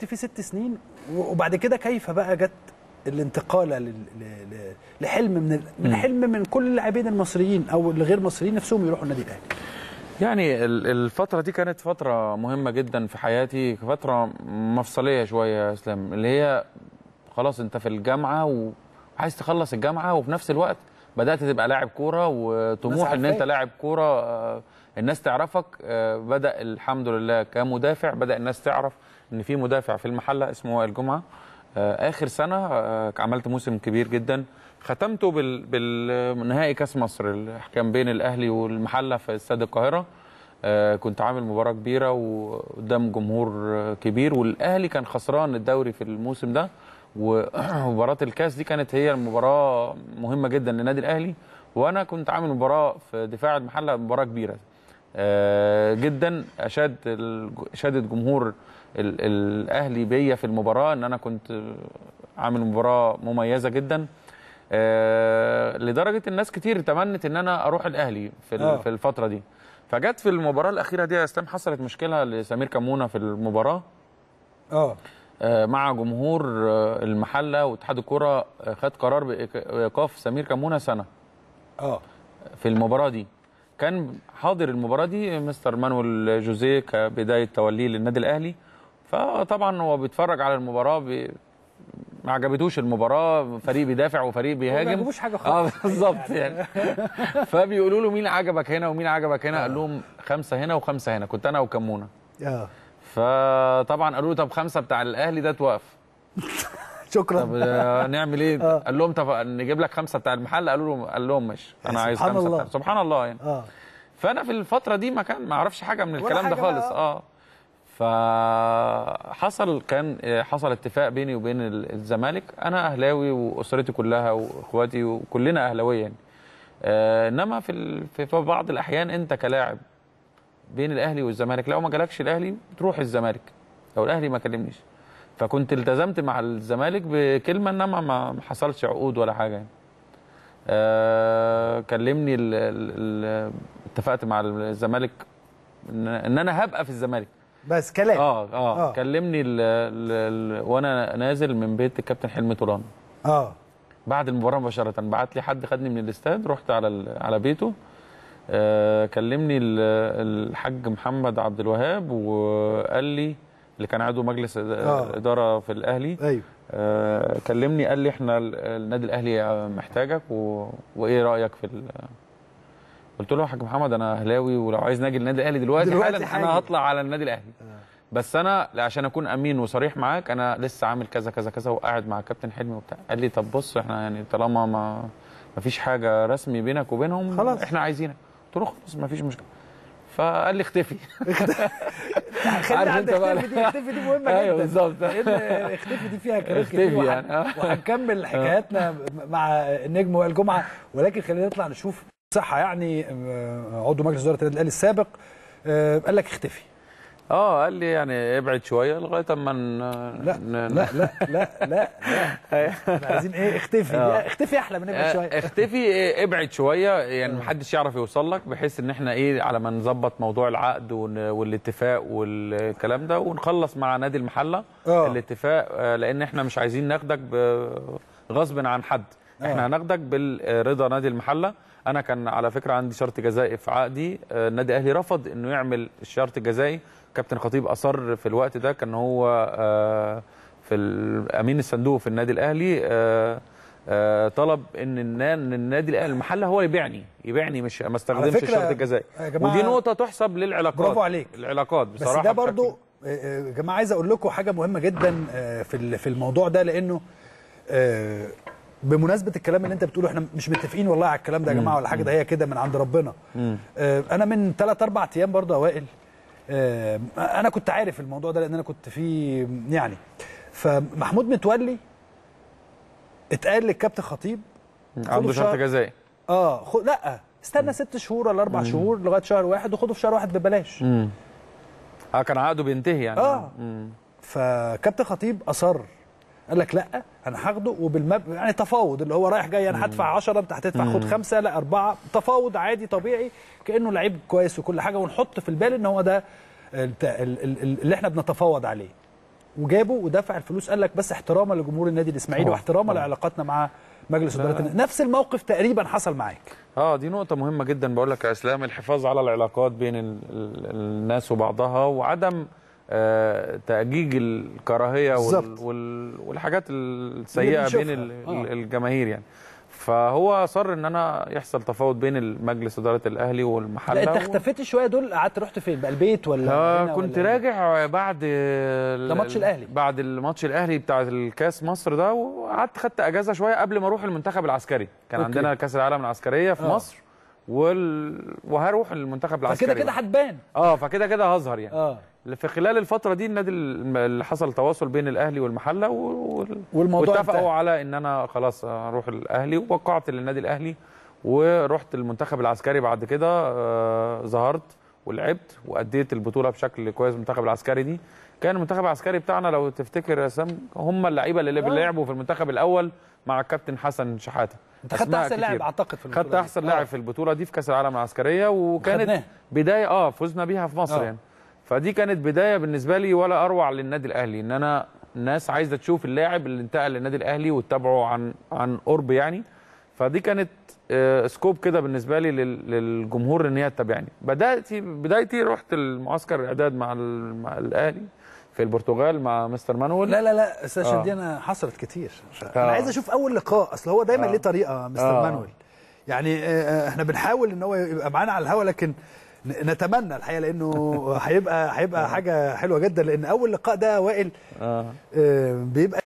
فيه ست سنين وبعد كده كيف بقى جت الانتقاله لل- ل- ل- لحلم من ال- من حلم من كل اللاعبين المصريين او الغير مصريين نفسهم يروحوا النادي الاهلي يعني ال- الفترة دي كانت فترة مهمة جدا في حياتي فترة مفصلية شوية يا اسلام اللي هي خلاص انت في الجامعة وعايز تخلص الجامعة وفي نفس الوقت بدأت تبقى لاعب كورة وطموح ان عارفاك. انت لاعب كورة آه، الناس تعرفك آه، بدأ الحمد لله كمدافع بدأ الناس تعرف ان في مدافع في المحلة اسمه وائل جمعة آه، اخر سنة آه، عملت موسم كبير جدا ختمته بال- بالنهائي كاس مصر اللي كان بين الاهلي والمحله في استاد القاهره آه، كنت عامل مباراه كبيره وقدام جمهور آه، كبير والاهلي كان خسران الدوري في الموسم ده ومباراه الكاس دي كانت هي المباراه مهمه جدا للنادي الاهلي وانا كنت عامل مباراه في دفاع المحله مباراه كبيره آه، جدا اشاد الج- اشادت جمهور ال- الاهلي بيا في المباراه ان انا كنت آه، عامل مباراه مميزه جدا آه، لدرجه الناس كتير تمنت ان انا اروح الاهلي في ال- آه. في الفتره دي فجت في المباراه الاخيره دي يا اسلام حصلت مشكله لسمير كمونه في المباراه اه آه، مع جمهور آه، المحله واتحاد الكره آه، خد قرار بايقاف سمير كمونه سنه اه في المباراه دي كان حاضر المباراه دي مستر مانويل جوزيه كبدايه توليه للنادي الاهلي فطبعا هو بيتفرج على المباراه بي... ما عجبتوش المباراه فريق بيدافع وفريق بيهاجم عجبوش حاجة اه خالص. بالظبط يعني فبيقولوا له مين عجبك هنا ومين عجبك هنا قال لهم خمسه هنا وخمسه هنا كنت انا وكمونه اه فطبعا قالوا له طب خمسه بتاع الاهلي ده توقف طب شكرا آه، نعمل ايه؟ آه. قال لهم طب نجيب لك خمسه بتاع المحل قالوا له قال لهم ماشي انا عايز سبحان خمسه الله. بتاع سبحان الله يعني اه فانا في الفتره دي ما كان ما اعرفش حاجه من ولا الكلام ده حاجة خالص بقى. اه فحصل كان حصل اتفاق بيني وبين ال- الزمالك انا اهلاوي واسرتي كلها واخواتي وكلنا اهلاويه يعني آه انما في ال- في في بعض الاحيان انت كلاعب بين الاهلي والزمالك لو ما جالكش الاهلي تروح الزمالك لو الاهلي ما كلمنيش فكنت التزمت مع الزمالك بكلمه انما ما ما حصلش عقود ولا حاجه يعني آه كلمني ال ال ال اتفقت مع الزمالك ان, إن انا هبقى في الزمالك بس كلام اه اه, آه. كلمني ال ال ال وانا نازل من بيت الكابتن حلمي طولان اه بعد المباراه مباشره بعت لي حد خدني من الاستاد رحت على ال- على بيته آه كلمني ال- الحاج محمد عبد الوهاب وقال لي اللي كان عضو مجلس آه. اداره في الاهلي ايوه آه كلمني قال لي احنا ال- النادي الاهلي محتاجك و... وايه رايك في ال... قلت له يا حاج محمد انا اهلاوي ولو عايز ناجي النادي الاهلي دلوقتي, دلوقتي حالا حاجة. انا هطلع على النادي الاهلي بس انا عشان اكون امين وصريح معاك انا لسه عامل كذا كذا كذا وقاعد مع كابتن حلمي وبتاع قال لي طب بص احنا يعني طالما ما ما فيش حاجه رسمي بينك وبينهم خلاص. احنا عايزينك قلت له خلاص ما فيش مشكله فقال لي اختفي خلي عارف عندك انت بقى- اختفي دي اختفي دي مهمه ايوه جدا بالظبط لان اختفي دي فيها كلام اختفي كتير وهن- يعني. آه. وهنكمل حكاياتنا مع النجم وائل جمعه ولكن خلينا نطلع نشوف صحه يعني آه، عضو مجلس اداره النادي الاهلي السابق آه، قال لك اختفي اه قال لي يعني ابعد شويه لغايه اما ن- لا ن- لا لا لا لا لا احنا عايزين ايه اختفي آه. لا، اختفي احلى من ابعد شويه اختفي إيه، ابعد شويه يعني محدش يعرف يوصل لك بحيث ان احنا ايه على ما نظبط موضوع العقد ون- والاتفاق والكلام ده ونخلص مع نادي المحله آه. الاتفاق آه، لان احنا مش عايزين ناخدك ب- غصب عن حد احنا آه. هناخدك بالرضا نادي المحله انا كان على فكره عندي شرط جزائي في عقدي آه، النادي الاهلي رفض انه يعمل الشرط الجزائي كابتن خطيب اصر في الوقت ده كان هو آه، في ال- امين الصندوق في النادي الاهلي آه، آه، طلب ان النا- إن النادي الاهلي المحله هو اللي يبيعني يبيعني مش ما استخدمش فكرة الشرط الجزائي يا جماعة- ودي نقطه تحسب للعلاقات برافو عليك. العلاقات بس بصراحه ده بشكل- برضو آه، آه، يا جماعه عايز اقول لكم حاجه مهمه جدا آه، في ال- في الموضوع ده لانه آه، بمناسبه الكلام اللي انت بتقوله احنا مش متفقين والله على الكلام ده يا جماعه ولا حاجه ده هي كده من عند ربنا آه، انا من ثلاث اربع ايام برضه اوائل آه، انا كنت عارف الموضوع ده لان انا كنت فيه يعني فمحمود متولي اتقال للكابتن خطيب عنده خدوا شرط شهر- جزائي اه خد لا استنى ست شهور ولا اربع شهور لغايه شهر واحد وخده في شهر واحد ببلاش امم اه كان عقده بينتهي يعني آه. مم. فكابتن خطيب اصر قال لك لا انا هاخده وبالمب يعني تفاوض اللي هو رايح جاي انا هدفع 10 انت هتدفع خد خمسه لا اربعه تفاوض عادي طبيعي كانه لعيب كويس وكل حاجه ونحط في البال ان هو ده الت- ال- ال- ال- اللي احنا بنتفاوض عليه وجابه ودفع الفلوس قال لك بس احتراما لجمهور النادي الاسماعيلي طبعا. واحتراما طبعا. لعلاقاتنا مع مجلس اداره النادي. نفس الموقف تقريبا حصل معاك اه دي نقطة مهمة جدا بقول لك يا اسلام الحفاظ على العلاقات بين ال ال الناس وبعضها وعدم آه تأجيج الكراهية وال بالظبط. وال والحاجات السيئة بنشوفها. بين ال آه. الجماهير يعني فهو اصر ان انا يحصل تفاوض بين مجلس اداره الاهلي لا والمحله انت و- اختفيت شويه دول قعدت رحت فين بقى البيت ولا آه هنا كنت ولا- راجع بعد ال- ده ماتش الأهلي. بعد الماتش الاهلي بتاع الكاس مصر ده وقعدت خدت اجازه شويه قبل ما اروح المنتخب العسكري كان أوكي. عندنا كاس العالم العسكريه في آه. مصر وال... وهروح المنتخب العسكري فكده كده بقى. هتبان اه فكده كده هظهر يعني اه في خلال الفتره دي النادي ال- اللي حصل تواصل بين الاهلي والمحله و... وال- والموضوع واتفقوا انتهى. على ان انا خلاص اروح الاهلي ووقعت للنادي الاهلي ورحت المنتخب العسكري بعد كده آه ظهرت ولعبت واديت البطوله بشكل كويس المنتخب العسكري دي كان المنتخب العسكري بتاعنا لو تفتكر يا سام هم اللعيبه اللي آه. لعبوا في المنتخب الاول مع الكابتن حسن شحاته انت خدت أسماء احسن لاعب كتير. اعتقد في البطولة خدت دي. احسن آه. لاعب في البطوله دي في كاس العالم العسكريه وكانت خدناه. بدايه اه فزنا بيها في مصر آه. يعني فدي كانت بدايه بالنسبه لي ولا اروع للنادي الاهلي ان انا الناس عايزه تشوف اللاعب اللي انتقل للنادي الاهلي وتتابعه عن عن قرب يعني فدي كانت آه، سكوب كده بالنسبه لي لل- للجمهور ان هي تتابعني بدات بدايتي رحت المعسكر الاعداد مع ال- مع الاهلي في البرتغال مع مستر مانويل لا لا لا السيشن آه. دي انا حصلت كتير آه. انا عايز اشوف اول لقاء اصل هو دايما آه. ليه طريقه مستر آه. مانويل يعني آه، آه، احنا بنحاول ان هو يبقى معانا على الهوا لكن ن- نتمنى الحقيقه لانه هيبقى هيبقى حاجه حلوه جدا لان اول لقاء ده وائل آه. آه، بيبقى